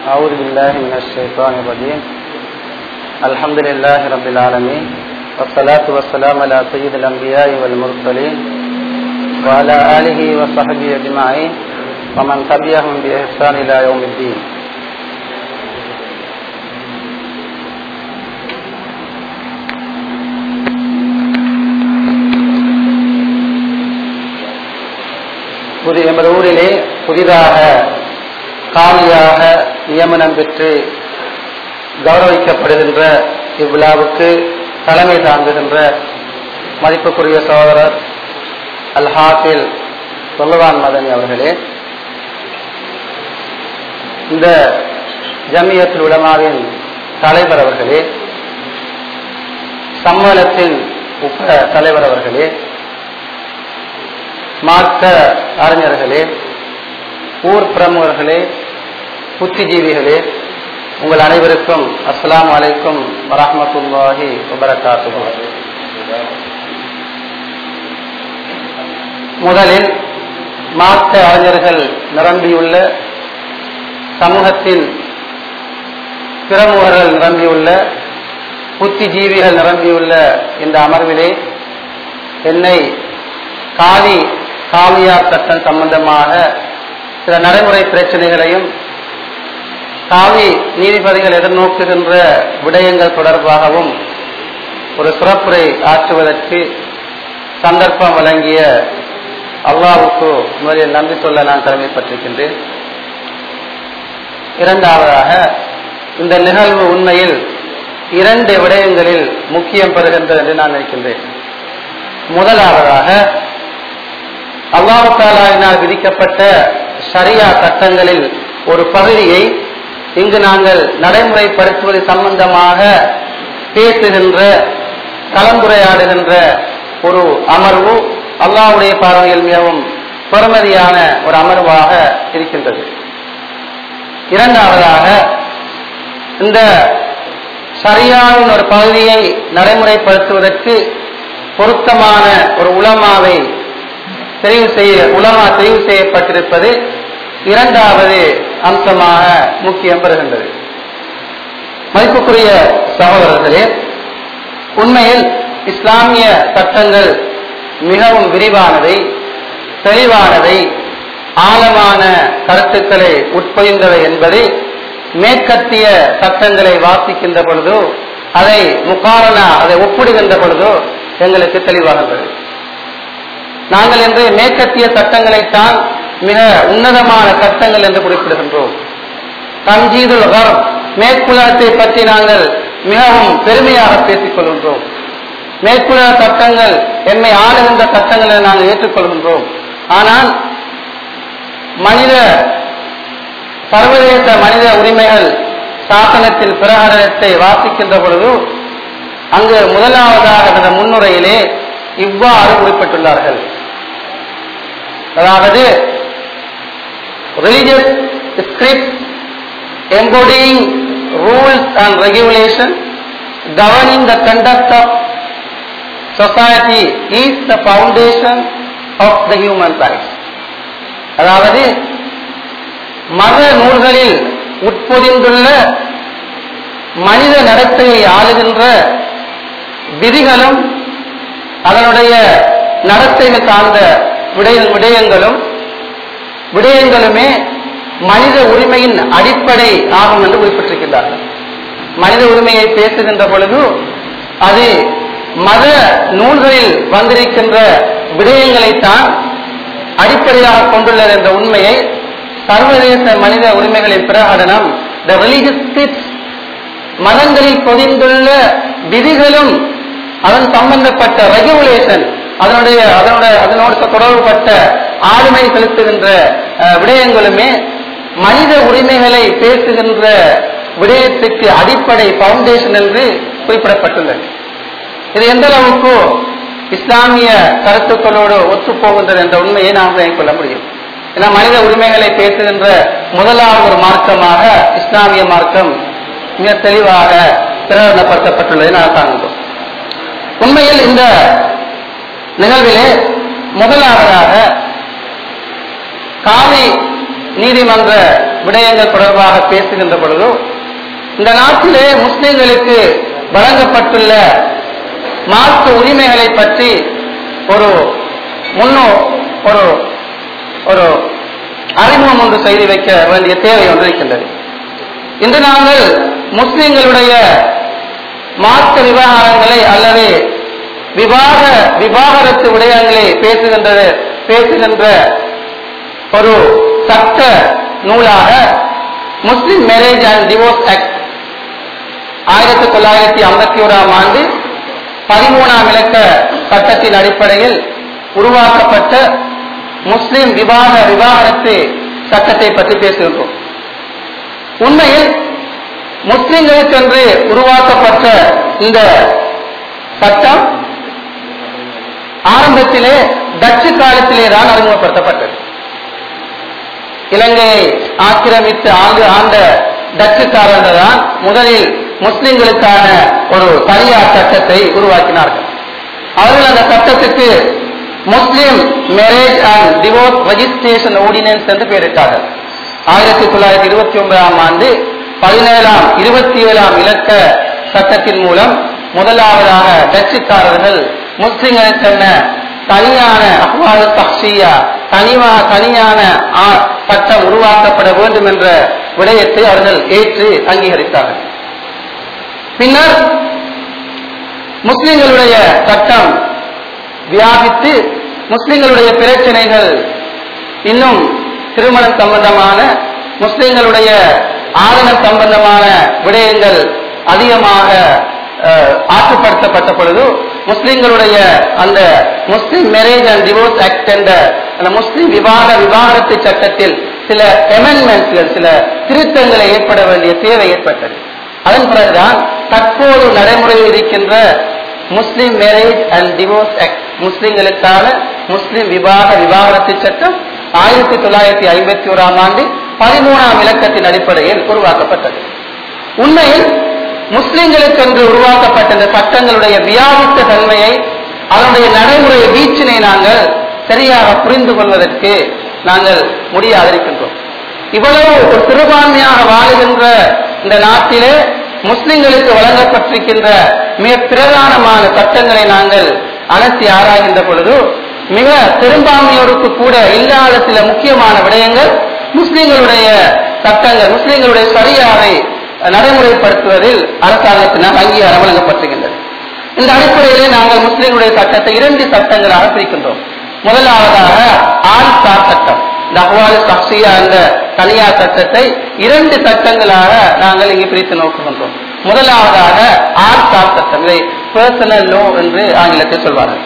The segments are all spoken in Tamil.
أعوذ بالله من الشيطان الرجيم الحمد لله رب العالمين والصلاة والسلام على سيد الأنبياء والمرسلين وعلى آله وصحبه أجمعين ومن تبعهم بإحسان إلى يوم الدين புதிய எமது ஊரிலே புதிதாக காலியாக நியமனம் பெற்று கௌரவிக்கப்படுகின்ற இவ்விழாவுக்கு தலைமை தாங்குகின்ற மதிப்புக்குரிய சகோதரர் அல் ஹாஃபில் சொல்லவான் மதனி அவர்களே இந்த ஜமியத்தில் உலமாவின் தலைவர் அவர்களே சம்மேளத்தின் உப தலைவர் அவர்களே மார்க்க அறிஞர்களே ஊர் பிரமுகர்களே புத்திஜீவிகளே உங்கள் அனைவருக்கும் அஸ்லாம் வலைக்கும் வரமத்துல்லாஹி வபரகாத்து முதலில் மார்க்க அறிஞர்கள் நிரம்பியுள்ள சமூகத்தின் பிரமுகர்கள் நிரம்பியுள்ள புத்திஜீவிகள் நிரம்பியுள்ள இந்த அமர்விலே என்னை காலி காலியா சட்டம் சம்பந்தமாக சில நடைமுறை பிரச்சனைகளையும் காவி நீதிபதிகள் எதிர்நோக்குகின்ற விடயங்கள் தொடர்பாகவும் ஒரு சிறப்புரை ஆற்றுவதற்கு சந்தர்ப்பம் வழங்கிய அல்லாவுக்கு முதலில் நன்றி சொல்ல நான் கடமைப்பட்டிருக்கின்றேன் இரண்டாவதாக இந்த நிகழ்வு உண்மையில் இரண்டு விடயங்களில் முக்கியம் பெறுகின்றது என்று நான் நினைக்கின்றேன் முதலாவதாக அல்லாஹாலினால் விதிக்கப்பட்ட சரியா சட்டங்களில் ஒரு பகுதியை இங்கு நாங்கள் நடைமுறைப்படுத்துவது சம்பந்தமாக பேசுகின்ற கலந்துரையாடுகின்ற ஒரு அமர்வு அல்லாவுடைய பார்வையில் மிகவும் பெருமதியான ஒரு அமர்வாக இருக்கின்றது இரண்டாவதாக இந்த சரியான ஒரு பகுதியை நடைமுறைப்படுத்துவதற்கு பொருத்தமான ஒரு உலமாவை தெரிவு செய்ய உலமா தெரிவு செய்யப்பட்டிருப்பது இரண்டாவது அம்சமாக முக்கியம் பெறுகின்றது மதிப்புக்குரிய சகோதரர்களே உண்மையில் இஸ்லாமிய சட்டங்கள் மிகவும் விரிவானவை தெளிவானவை ஆழமான கருத்துக்களை உட்பொழிந்தவை என்பது மேற்கத்திய சட்டங்களை வாசிக்கின்ற பொழுதோ அதை முக்காரணா அதை ஒப்பிடுகின்ற பொழுதோ எங்களுக்கு தெளிவாகின்றது நாங்கள் இன்று மேற்கத்திய சட்டங்களைத்தான் மிக உன்னதமான சட்டங்கள் என்று குறிப்பிடுகின்றோம் தஞ்சீதுல் கரம் மேற்குலகத்தை பற்றி நாங்கள் மிகவும் பெருமையாக பேசிக் கொள்கின்றோம் மேற்குலக சட்டங்கள் எம்மை ஆளுகின்ற சட்டங்களை நாங்கள் ஏற்றுக்கொள்கின்றோம் ஆனால் மனித சர்வதேச மனித உரிமைகள் சாசனத்தின் பிரகடனத்தை வாசிக்கின்ற பொழுது அங்கு முதலாவதாக முன்னுரையிலே இவ்வாறு குறிப்பிட்டுள்ளார்கள் அதாவது religious script embodying rules and regulation governing the conduct of society is the foundation of the human rights அதாவது மத நூல்களில் உட்பொதிந்துள்ள மனித நடத்தையை ஆளுகின்ற விதிகளும் அதனுடைய நடத்தைகள் சார்ந்த விடய விடயங்களும் விடயங்களுமே மனித உரிமையின் அடிப்படை ஆகும் என்று குறிப்பிட்டிருக்கின்றார்கள் மனித உரிமையை பேசுகின்ற பொழுது அது மத நூல்களில் வந்திருக்கின்ற விடயங்களைத்தான் அடிப்படையாக கொண்டுள்ளது என்ற உண்மையை சர்வதேச மனித உரிமைகளின் பிரகடனம் த ரிலீஜியஸ் மதங்களில் பொதிந்துள்ள விதிகளும் அதன் சம்பந்தப்பட்ட ரெகுலேஷன் அதனுடைய அதனுடைய அதனோடு தொடர்புபட்ட ஆளுமை செலுத்துகின்ற விடயங்களுமே மனித உரிமைகளை பேசுகின்ற விடயத்துக்கு அடிப்படை பவுண்டேஷன் என்று குறிப்பிடப்பட்டுள்ளது இது எந்த அளவுக்கு இஸ்லாமிய கருத்துக்களோடு ஒத்துப்போகின்றது என்ற உண்மையை நாம் விளங்கிக் கொள்ள முடியும் ஏன்னா மனித உரிமைகளை பேசுகின்ற முதலாவது ஒரு மார்க்கமாக இஸ்லாமிய மார்க்கம் மிக தெளிவாக பிரகடனப்படுத்தப்பட்டுள்ளதை நான் காண்கிறோம் உண்மையில் இந்த நிகழ்விலே முதலாவதாக காவி நீதிமன்ற விடயங்கள் தொடர்பாக பேசுகின்ற பொழுது இந்த நாட்டிலே முஸ்லிம்களுக்கு வழங்கப்பட்டுள்ள மாற்று உரிமைகளை பற்றி ஒரு முன்னோ ஒரு ஒரு அறிமுகம் ஒன்று செய்து வைக்க வேண்டிய தேவை ஒன்று இருக்கின்றது இன்று நாங்கள் முஸ்லிம்களுடைய மாற்று விவகாரங்களை அல்லது விவாக விவாகரத்து விடயங்களை பேசுகின்றது பேசுகின்ற ஒரு சட்ட நூலாக Muslim marriage and divorce act ஆயிரத்தி தொள்ளாயிரத்தி ஐம்பத்தி ஓராம் ஆண்டு பதிமூணாம் இலக்க சட்டத்தின் அடிப்படையில் உருவாக்கப்பட்ட முஸ்லிம் விவாக விவாகரத்து சட்டத்தை பற்றி பேசுகின்றோம் உண்மையில் முஸ்லிம்களுக்கென்று உருவாக்கப்பட்ட இந்த சட்டம் ஆரம்பத்திலே டச்சு காலத்திலே தான் அறிமுகப்படுத்தப்பட்டது இலங்கையை ஆக்கிரமித்து ஆண்டு ஆண்ட டச்சுக்காரர்கள் தான் முதலில் முஸ்லிம்களுக்கான ஒரு தனியார் சட்டத்தை உருவாக்கினார்கள் அவர்கள் அந்த சட்டத்துக்கு Muslim marriage and divorce registration ordinance என்று பெயரிட்டார்கள் ஆயிரத்தி தொள்ளாயிரத்தி இருபத்தி ஒன்பதாம் ஆண்டு பதினேழாம் இருபத்தி ஏழாம் இலக்க சட்டத்தின் மூலம் முதலாவதாக டச்சுக்காரர்கள் முஸ்லிம்களுக்கென்ன தனியான அஹ்வால் தஹ்சியா தனிவா தனியான ஆ- சட்டம் உருவாக்கப்பட வேண்டும் என்ற விடயத்தை அவர்கள் ஏற்று அங்கீகரித்தார்கள் பின்னர் முஸ்லிம்களுடைய சட்டம் வியாபித்து முஸ்லிம்களுடைய பிரச்சனைகள் இன்னும் திருமணம் சம்பந்தமான முஸ்லிம்களுடைய ஆதனம் சம்பந்தமான விடயங்கள் அதிகமாக அஹ், ஆற்றுப்படுத்தப்பட்ட பொழுது முஸ்லிம்களுடைய அந்த Muslim marriage and divorce act என்ற அந்த முஸ்லிம் விவாக விவாகரத்து சட்டத்தில் சில அமெண்ட்மெண்ட்ஸ்கள் சில திருத்தங்களை ஏற்பட வேண்டிய தேவை ஏற்பட்டது அதன் பிறகுதான் தற்போது நடைமுறையில் இருக்கின்ற Muslim marriage and divorce act முஸ்லிம்களுக்கான முஸ்லிம் விவாக விவாகரத்து சட்டம் ஆயிரத்தி தொள்ளாயிரத்தி ஐம்பத்தி ஓராம் ஆண்டு பதிமூணாம் இலக்கத்தின் அடிப்படையில் உருவாக்கப்பட்டது உண்மையில் முஸ்லிம்களுக்கென்று உருவாக்கப்பட்ட இந்த சட்டங்களுடைய வியாபித்த தன்மையை அதனுடைய நடைமுறை வீச்சினை நாங்கள் சரியாக புரிந்து கொள்வதற்கு நாங்கள் முடியாதிருக்கின்றோம் இவ்வளவு ஒரு சிறுபான்மையாக வாழுகின்ற இந்த நாட்டிலே முஸ்லிம்களுக்கு வழங்கப்பட்டிருக்கின்ற மிக பிரதானமான சட்டங்களை நாங்கள் அலசி ஆராய்கின்ற பொழுது மிக பெரும்பான்மையோருக்கு கூட இல்லாத சில முக்கியமான விடயங்கள் முஸ்லிம்களுடைய சட்டங்கள் முஸ்லிம்களுடைய சரியாவை நடைமுறைப்படுத்துவதில் அரசாங்கத்தினால் அங்கீகாரம் வழங்கப்பட்டிருக்கின்றது இந்த அடிப்படையிலே நாங்கள் முஸ்லிம்களுடைய சட்டத்தை இரண்டு சட்டங்களாக பிரிக்கின்றோம் முதலாவதாக ஆள் சார் சட்டம் இந்த அஹ்வாலு சக்சியா என்ற தனியார் சட்டத்தை இரண்டு சட்டங்களாக நாங்கள் இங்கு பிரித்து நோக்குகின்றோம் முதலாவதாக ஆள் சார் சட்டம் இதை பர்சனல் லோ என்று ஆங்கிலத்தில் சொல்வார்கள்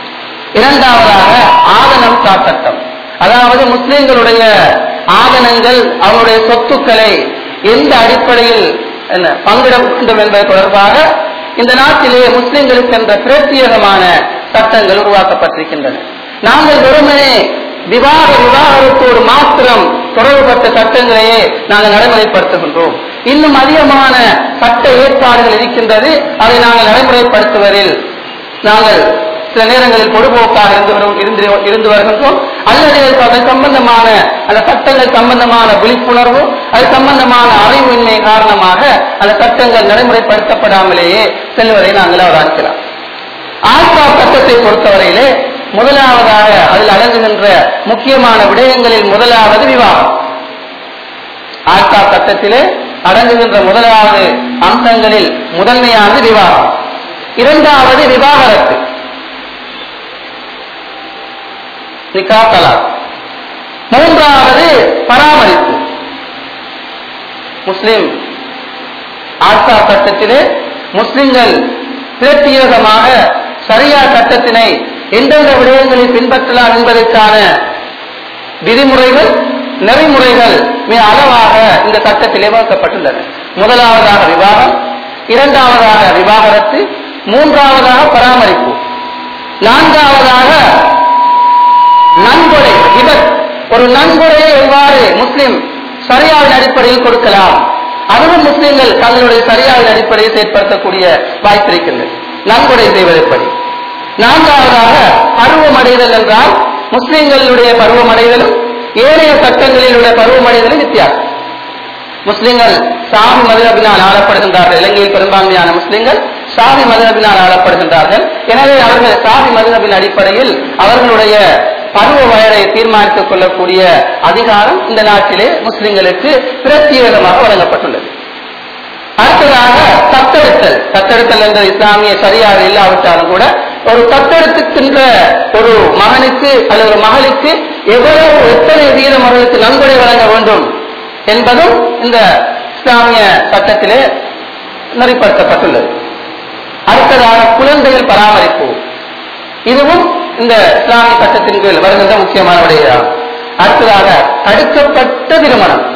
இரண்டாவதாக ஆதனம் சார் சட்டம் அதாவது முஸ்லிம்களுடைய ஆதனங்கள் அவருடைய சொத்துக்களை எந்த அடிப்படையில் என்ன பங்கிட வேண்டும் என்பது தொடர்பாக இந்த நாட்டிலே முஸ்லிம்களுக்கு என்ற பிரத்யேகமான சட்டங்கள் உருவாக்கப்பட்டிருக்கின்றன நாங்கள் வெறுமனே விவாக விவாகரத்தோடு மாத்திரம் தொடர்புபட்ட சட்டங்களையே நாங்கள் நடைமுறைப்படுத்துகின்றோம் இன்னும் அதிகமான சட்ட ஏற்பாடுகள் இருக்கின்றது அதை நாங்கள் நடைமுறைப்படுத்துவதில் நாங்கள் சில நேரங்களில் பொதுபோக்காக இருந்து வரும்- இருந்து இருந்து வருகின்றோம் அல்லது அது சம்பந்தமான அந்த சட்டங்கள் சம்பந்தமான விழிப்புணர்வு அது சம்பந்தமான அறிவின்மை காரணமாக அந்த சட்டங்கள் நடைமுறைப்படுத்தப்படாமலேயே செல்வதை நாங்கள் அவதானிக்கலாம் ஆல்பா சட்டத்தை பொறுத்தவரையிலே முதலாவதாக அதில் அடங்குகின்ற முக்கியமான விடயங்களில் முதலாவது விவாகம் ஆல்பா சட்டத்திலே அடங்குகின்ற முதலாவது அம்சங்களில் முதன்மையானது விவாகம் இரண்டாவது விவாகரத்து நிக்கா தலாக் மூன்றாவது பராமரிப்பு முஸ்லிம் ஆட்சா சட்டத்திலே முஸ்லிம்கள் பிரத்யேகமாக சரியா சட்டத்தினை எந்தெந்த விடயங்களில் பின்பற்றலாம் என்பதற்கான விதிமுறைகள் நெறிமுறைகள் மிக அளவாக இந்த சட்டத்திலே வகுக்கப்பட்டுள்ளன முதலாவதாக விவாகம் இரண்டாவதாக விவாகரத்து மூன்றாவதாக பராமரிப்பு நான்காவதாக நன்கொடை விபத் ஒரு நன்கொடையை எவ்வாறு முஸ்லிம் சரியாவின் அடிப்படையில் கொடுக்கலாம் அதுவும் முஸ்லிம்கள் தங்களுடைய சரியாவின் அடிப்படையில் செயற்படுத்தக்கூடிய வாய்ப்பு இருக்கின்றது நன்கொடை செய்வது எப்படி நான்காவதாக பருவமடைதல் என்றால் முஸ்லிம்களுடைய பருவமடைதலும் ஏனைய சட்டங்களில் உள்ள பருவமடைதலின் வித்தியாசம் முஸ்லிம்கள் சாமி மதுரபினால் ஆளப்படுகின்றார்கள் இலங்கையில் பெரும்பான்மையான முஸ்லிம்கள் சாமி மதுரபினால் ஆளப்படுகின்றார்கள் எனவே அவர்கள் சாமி மதுரபின் அடிப்படையில் அவர்களுடைய பருவ வயதை தீர்மானித்துக் கொள்ளக்கூடிய அதிகாரம் இந்த நாட்டிலே முஸ்லிம்களுக்கு பிரத்யேகமாக வழங்கப்பட்டுள்ளது அடுத்ததாக தத்தெடுத்தல் தத்தெடுத்தல் என்ற இஸ்லாமிய சரியாக இல்லாவிட்டாலும் கூட ஒரு தத்தெடுத்துக்கின்ற ஒரு மகனுக்கு அல்லது ஒரு மகளுக்கு எவ்வளவு எத்தனை வீதம் அவர்களுக்கு நன்கொடை வழங்க வேண்டும் என்பதும் இந்த இஸ்லாமிய சட்டத்திலே நெறிப்படுத்தப்பட்டுள்ளது அடுத்ததாக குழந்தைகள் பராமரிப்பு இதுவும் இந்த இஸ்லாமிய சட்டத்தின் கீழ் வருகின்ற முக்கியமான விடயமாகும் அடுத்ததாக தடுக்கப்பட்ட திருமணம்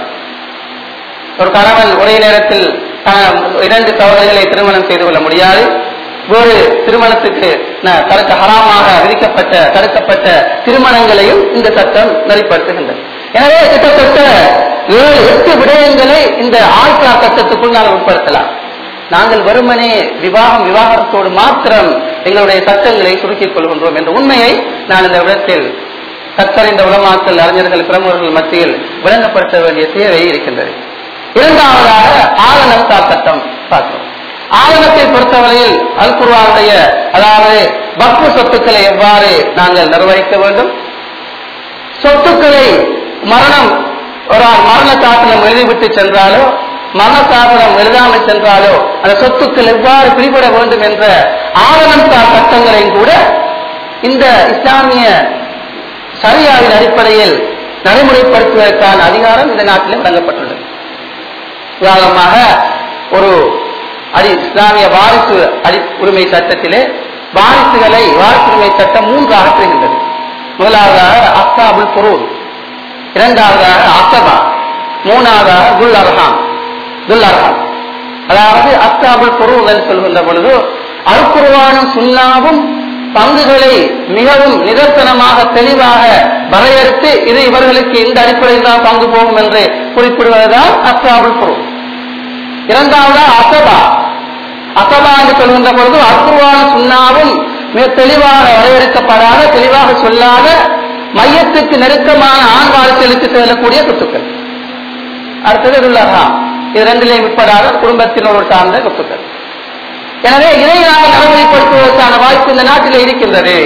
ஒரு கணவன் ஒரே நேரத்தில் அஹ், இரண்டு சகோதரிகளை திருமணம் செய்து கொள்ள முடியாது வேறு திருமணத்துக்கு ந- தடுக்க ஹராமாக விதிக்கப்பட்ட தடுக்கப்பட்ட திருமணங்களையும் இந்த சட்டம் நெறிப்படுத்துகின்றது எனவே கிட்டத்தட்ட ஏழு எட்டு விடயங்களை இந்த ஆழ்கா சட்டத்துக்குள் நாங்கள் உட்படுத்தலாம் நாங்கள் வெறுமனே விவாகம் விவாகரத்தோடு மாத்திரம் எங்களுடைய சட்டங்களை சுருக்கிக் கொள்கின்றோம் என்ற உண்மையை நான் இந்த இடத்தில் கற்றறிந்த உலமாக்கல் அறிஞர்கள் பிரமுகர்கள் மத்தியில் விளங்கப்படுத்த வேண்டிய தேவை இருக்கின்றது இரண்டாவதாக ஆவணம் சட்டம் பார்க்கிறோம் ஆவணத்தை பொறுத்தவரையில் அல் குர்ஆனுடைய அதாவது வக்ஃபு சொத்துக்களை எவ்வாறு நாங்கள் நிர்வகிக்க வேண்டும் சொத்துக்களை மரணம் ஒரு ஆள் மரண சாசனம் எழுதிவிட்டு சென்றாலோ மரண சாசனம் எழுதாமல் சென்றாலோ அந்த சொத்துக்கள் எவ்வாறு பிடிபட வேண்டும் என்ற ஆவணம் சார் சட்டங்களையும் கூட இந்த இஸ்லாமிய சரியாவின் அடிப்படையில் நடைமுறைப்படுத்துவதற்கான அதிகாரம் இந்த நாட்டில் வழங்கப்பட்டுள்ளது உதாரணமாக ஒரு அடி இஸ்லாமிய வாரிசு அடி உரிமை சட்டத்திலே வாரிசுகளை வாரிசு உரிமை சட்டம் மூன்றாக பிரிகின்றது முதலாவதாக அஸ்தாபுல் பொருள் இரண்டாவதாக அசபா மூணாவதாக துல் அர்ஹாம் துல் அர்ஹாம் அதாவது அஸ்தாபுல் பொருள் என்று சொல்கின்ற பொழுது அல்குருவானும் சுண்ணாவும் பங்குகளை மிகவும் நிதர்சனமாக தெளிவாக வரையறுத்து இது இவர்களுக்கு இந்த அடிப்படையில் தான் பங்கு போகும் என்று குறிப்பிடுவதுதான் அஸ்தாபுல் பொருள் இரண்டாவது அசபா அசபா என்று சொல்கின்ற பொழுது அக்குருவான சுண்ணாவும் மிக தெளிவாக வரையறுக்கப்படாத தெளிவாக சொல்லாத மையத்துக்கு நெருக்கமான ஆண் வாழ்க்கைகளுக்கு செல்லக்கூடிய சொத்துக்கள் அடுத்தது உள்ளதாம் இது ரெண்டிலே உட்படாத குடும்பத்தினோடு சார்ந்த சொத்துக்கள் எனவே இதை நாங்கள் நடைமுறைப்படுத்துவதற்கான வாய்ப்பு இந்த நாட்டில் இருக்கின்றது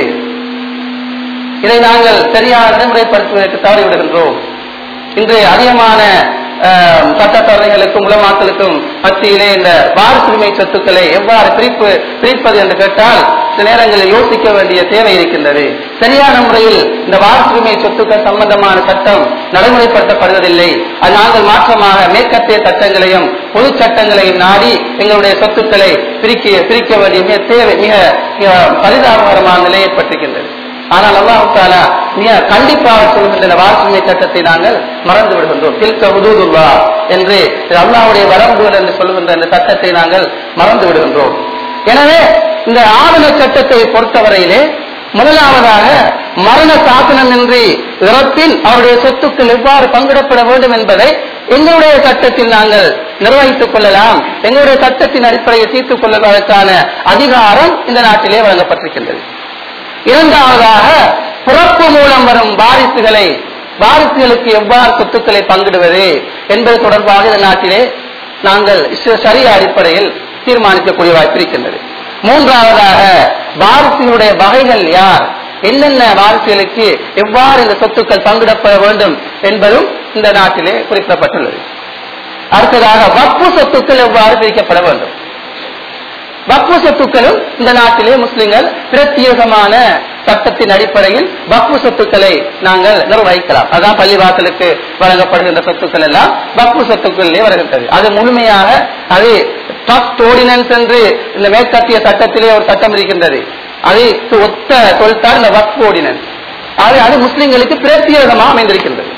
இதை நாங்கள் சரியாக நடைமுறைப்படுத்துவதற்கு தவறிவிடுகின்றோம் இன்று அதிகமான அஹ், சட்டத்தரணிகளுக்கும் உலமாக்களுக்கும் மத்தியிலே இந்த வாரிசுரிமை சொத்துக்களை எவ்வாறு பிரிப்பு பிரிப்பது என்று கேட்டால் சில நேரங்களில் யோசிக்க வேண்டிய தேவை இருக்கின்றது சரியான முறையில் இந்த வாரிசுரிமை சொத்துக்கள் சம்பந்தமான சட்டம் நடைமுறைப்படுத்தப்படுவதில்லை அது நாங்கள் மாற்றமாக மேற்கத்திய சட்டங்களையும் பொது சட்டங்களையும் நாடி எங்களுடைய சொத்துக்களை பிரிக்க பிரிக்க வேண்டிய மிக தேவை மிக மிக பரிதாபகரமான நிலை ஏற்பட்டிருக்கின்றது ஆனால் அல்லாஹு தாலா மிக கண்டிப்பாக சொல்கின்ற இந்த வாரிசுரிமை சட்டத்தை நாங்கள் மறந்து விடுகின்றோம் தில்க உதூதுல்லா என்று இது அல்லாஹ்வுடைய வரம்புகள் என்று சொல்லுகின்ற இந்த சட்டத்தை நாங்கள் மறந்து விடுகின்றோம் எனவே இந்த ஆவண சட்டத்தை பொறுத்தவரையிலே முதலாவதாக மரண சாசனமின்றி இறப்பில் அவருடைய சொத்துக்கள் எவ்வாறு பங்கிடப்பட வேண்டும் என்பதை எங்களுடைய சட்டத்தில் நாங்கள் நிர்வகித்துக் கொள்ளலாம் எங்களுடைய சட்டத்தின் அடிப்படையில் தீர்த்துக் கொள்வதற்கான அதிகாரம் இந்த நாட்டிலே வழங்கப்பட்டிருக்கின்றது இரண்டாவதாக பிறப்பு மூலம் வரும் வாரிசுகளை வாரிசுகளுக்கு எவ்வாறு சொத்துக்களை பங்கிடுவது என்பது தொடர்பாக இந்த நாட்டிலே நாங்கள் இஸ்ர- சரிய அடிப்படையில் தீர்மானிக்கக்கூடிய வாய்ப்பு இருக்கின்றது மூன்றாவதாக வாரிசுகளுடைய வகைகள் யார் என்னென்ன வாரிசுகளுக்கு எவ்வாறு இந்த சொத்துக்கள் பங்கிடப்பட வேண்டும் என்பதும் இந்த நாட்டிலே குறிப்பிடப்பட்டுள்ளது அடுத்ததாக வக்பு சொத்துக்கள் எவ்வாறு பிரிக்கப்பட வேண்டும் வக்ஃபு சொத்துக்களும் இந்த நாட்டிலே முஸ்லிம்கள் பிரத்யேகமான சட்டத்தின் அடிப்படையில் வக்ஃபு சொத்துக்களை நாங்கள் நிர்வகிக்கலாம் அதான் பள்ளிவாசலுக்கு வழங்கப்படுகின்ற சொத்துக்கள் எல்லாம் வக்ஃபு சொத்துக்களிலே வருகின்றது அது முழுமையாக அது ட்ரஸ்ட் ஓர்டினன்ஸ் என்று இந்த மேற்கத்திய சட்டத்திலே ஒரு சட்டம் இருக்கின்றது அதை ஒத்த சொல்லிட்டார் இந்த வக்ஃப் ஓர்டினன்ஸ் அது அது முஸ்லிம்களுக்கு பிரத்யேகமாக அமைந்திருக்கின்றது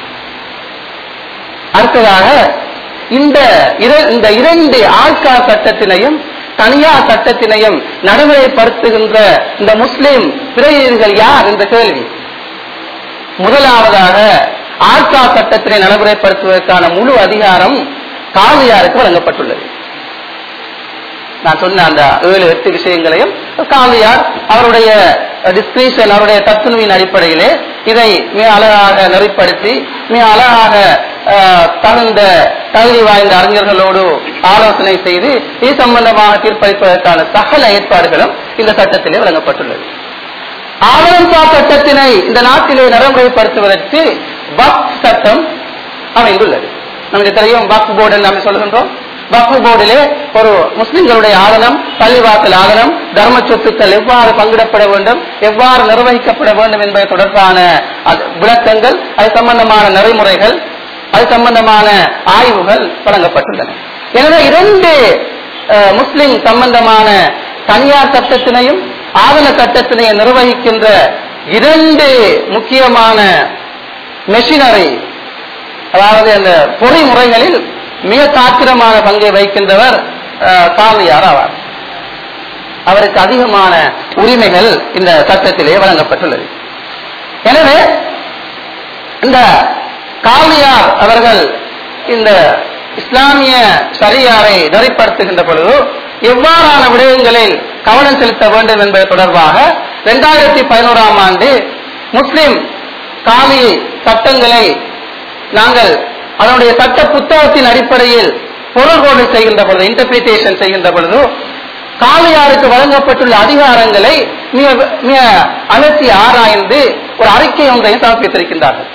அடுத்ததாக இந்த இர- இந்த இரண்டு ஆழ்கா சட்டத்தினையும் தனியார் சட்டத்தினையும் நடைமுறைப்படுத்துகின்ற இந்த முஸ்லிம் பிரதிநிதிகள் யார் என்ற கேள்வி முதலாவதாக ஆழ்கா சட்டத்தினை நடைமுறைப்படுத்துவதற்கான முழு அதிகாரம் காவியாருக்கு வழங்கப்பட்டுள்ளது நான் சொன்ன அந்த ஏழு எட்டு விஷயங்களையும் காந்தியார் அவருடைய டிஸ்கிரிப்ஷன் அவருடைய தத்துணுவின் அடிப்படையிலே இதை மிக அழகாக நெறிப்படுத்தி மிக அழகாக அஹ், தகுந்த தகுதி வாய்ந்த அறிஞர்களோடு ஆலோசனை செய்து இது சம்பந்தமாக தீர்ப்பளிப்பதற்கான சகல ஏற்பாடுகளும் இந்த சட்டத்திலே வழங்கப்பட்டுள்ளது ஆவணம்சா சட்டத்தினை இந்த நாட்டிலே நடைமுறைப்படுத்துவதற்கு வக்ஃப் சட்டம் அமைந்துள்ளது நமக்கு தெரியும் வக்ஃப் போர்டு என்று நாம் சொல்கின்றோம் வக்ஃப் போர்டிலே ஒரு முஸ்லிம்களுடைய ஆதனம் பள்ளிவாசல் ஆதனம் தர்ம சொத்துக்கள் எவ்வாறு பங்கிடப்பட வேண்டும் எவ்வாறு நிர்வகிக்கப்பட வேண்டும் என்பது தொடர்பான அது- விளக்கங்கள் அது சம்பந்தமான நெறிமுறைகள் அது சம்பந்தமான ஆய்வுகள் வழங்கப்பட்டுள்ளன எனவே இரண்டு அஹ், முஸ்லிம் சம்பந்தமான தனியார் சட்டத்தினையும் ஆவண சட்டத்தினையும் நிர்வகிக்கின்ற இரண்டு முக்கியமான மெஷினரி அதாவது அந்த பொறிமுறைகளில் மிக தாத்திரமான பங்கை வகிக்கின்றவர் அஹ், காவியார் ஆவார் அவருக்கு அதிகமான உரிமைகள் இந்த சட்டத்திலே வழங்கப்பட்டுள்ளது எனவே இந்த காவியார் அவர்கள் இந்த இஸ்லாமிய சரியாரை நெறிப்படுத்துகின்ற பொழுது எவ்வாறான விடயங்களில் கவனம் செலுத்த வேண்டும் என்பது தொடர்பாக இரண்டாயிரத்தி பதினோராம் ஆண்டு முஸ்லிம் காவி சட்டங்களை நாங்கள் அதனுடைய சட்ட புத்தகத்தின் அடிப்படையில் பொருள்கோடு செய்கின்ற பொழுது இன்டர்பிரிட்டேஷன் செய்கின்ற பொழுது காவியாருக்கு வழங்கப்பட்டுள்ள அதிகாரங்களை மிக மிக அலசி ஆராய்ந்து ஒரு அறிக்கை ஒன்றையும் சமர்ப்பித்திருக்கின்றார்கள்